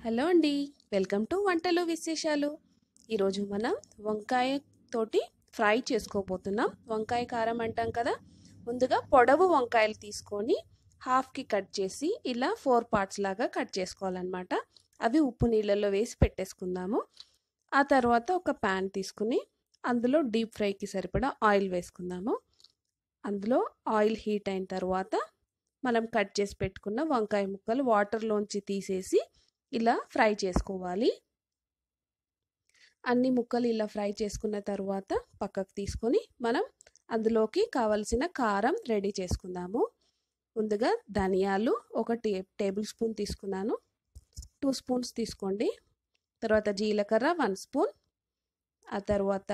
hello అండి welcome to వంటలు విశేషాలు ఈరోజు మనం వంకాయ తోటి ఫ్రై చేసుకోబోతున్నాం వంకాయ కారం అంటాం కదా ముందుగా పొడవు వంకాయలు తీసుకొని హాఫ్కి కట్ చేసి ఇలా ఫోర్ పార్ట్స్ లాగా కట్ చేసుకోవాలన్నమాట అవి ఉప్పు నీళ్ళలో వేసి పెట్టేసుకుందాము ఆ తర్వాత ఒక ప్యాన్ తీసుకుని అందులో డీప్ ఫ్రైకి సరిపడా ఆయిల్ వేసుకుందాము అందులో ఆయిల్ హీట్ అయిన తర్వాత మనం కట్ చేసి పెట్టుకున్న వంకాయ ముక్కలు వాటర్లోంచి తీసేసి ఇలా ఫ్రై చేసుకోవాలి అన్ని ముక్కలు ఇలా ఫ్రై చేసుకున్న తర్వాత పక్కకు తీసుకొని మనం అందులోకి కావలసిన కారం రెడీ చేసుకుందాము ముందుగా ధనియాలు ఒక టే టేబుల్ స్పూన్ తీసుకున్నాను టూ స్పూన్స్ తీసుకోండి తర్వాత జీలకర్ర వన్ స్పూన్ ఆ తర్వాత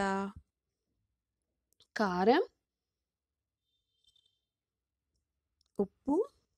కారం ఉప్పు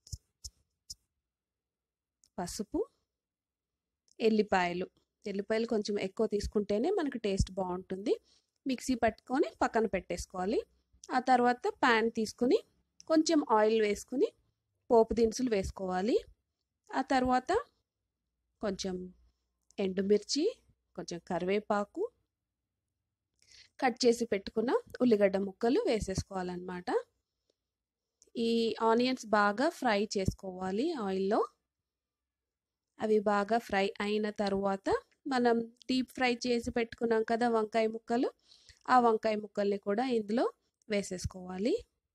పసుపు ఎల్లిపాయలు ఎల్లిపాయలు కొంచెం ఎక్కువ తీసుకుంటేనే మనకు టేస్ట్ బాగుంటుంది మిక్సీ పట్టుకొని పక్కన పెట్టేసుకోవాలి ఆ తర్వాత ప్యాన్ తీసుకుని కొంచెం ఆయిల్ వేసుకుని పోపు దినుసులు వేసుకోవాలి ఆ తర్వాత కొంచెం ఎండుమిర్చి కొంచెం కరివేపాకు కట్ చేసి పెట్టుకున్న ఉల్లిగడ్డ ముక్కలు వేసేసుకోవాలన్నమాట ఈ ఆనియన్స్ బాగా ఫ్రై చేసుకోవాలి ఆయిల్లో అవి బాగా ఫ్రై అయిన తర్వాత మనం డీప్ ఫ్రై చేసి పెట్టుకున్నాం కదా వంకాయ ముక్కలు ఆ వంకాయ ముక్కల్ని కూడా ఇందులో వేసేసుకోవాలి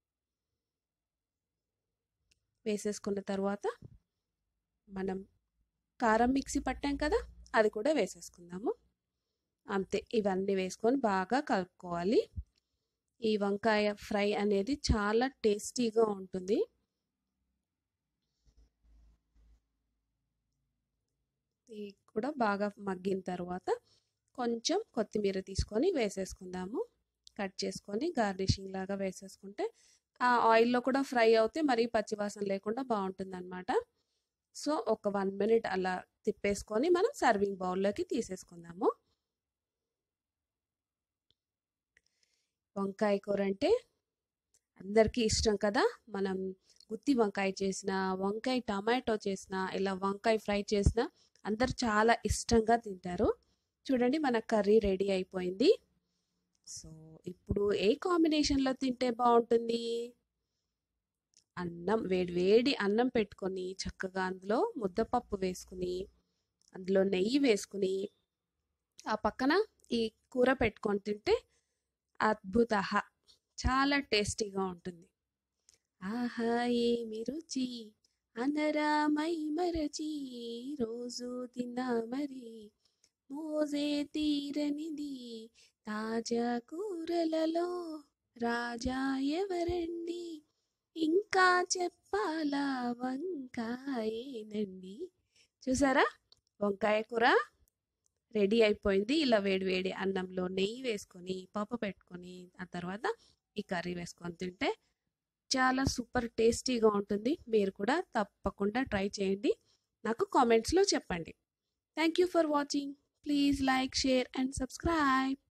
వేసేసుకున్న తర్వాత మనం కారం మిక్సీ పట్టాం కదా అది కూడా వేసేసుకుందాము అంతే ఇవన్నీ వేసుకొని బాగా కలుపుకోవాలి ఈ వంకాయ ఫ్రై అనేది చాలా టేస్టీగా ఉంటుంది ఇది కూడా బాగా మగ్గిన తర్వాత కొంచెం కొత్తిమీర తీసుకొని వేసేసుకుందాము కట్ చేసుకొని గార్నిషింగ్ లాగా వేసేసుకుంటే ఆ ఆయిల్లో కూడా ఫ్రై అవుతే మరీ పచ్చివాసన లేకుండా బాగుంటుంది అనమాట సో ఒక వన్ మినిట్ అలా తిప్పేసుకొని మనం సర్వింగ్ బౌల్లోకి తీసేసుకుందాము వంకాయ కూర అంటే అందరికీ ఇష్టం కదా మనం గుత్తి వంకాయ చేసిన వంకాయ టమాటో చేసిన ఇలా వంకాయ ఫ్రై చేసిన అందరు చాలా ఇష్టంగా తింటారు చూడండి మన కర్రీ రెడీ అయిపోయింది సో ఇప్పుడు ఏ కాంబినేషన్లో తింటే బాగుంటుంది అన్నం వేడి వేడి అన్నం పెట్టుకొని చక్కగా అందులో ముద్దపప్పు వేసుకుని అందులో నెయ్యి వేసుకుని ఆ పక్కన ఈ కూర పెట్టుకొని తింటే అద్భుత చాలా టేస్టీగా ఉంటుంది ఆహా ఏమి రుచి అనరామై మరచి రోజు తిన్నా మరి మోజే తీరనిది తాజా కూరలలో రాజా ఎవరండి ఇంకా చెప్పాలా వంకాయేనండి చూసారా వంకాయ కూర రెడీ అయిపోయింది ఇలా వేడి వేడి అన్నంలో నెయ్యి వేసుకొని పప్పు పెట్టుకొని ఆ తర్వాత ఈ కర్రీ వేసుకొని తింటే చాలా సూపర్ టేస్టీగా ఉంటుంది మీరు కూడా తప్పకుండా ట్రై చేయండి నాకు కామెంట్స్లో చెప్పండి thank you for watching please like share and subscribe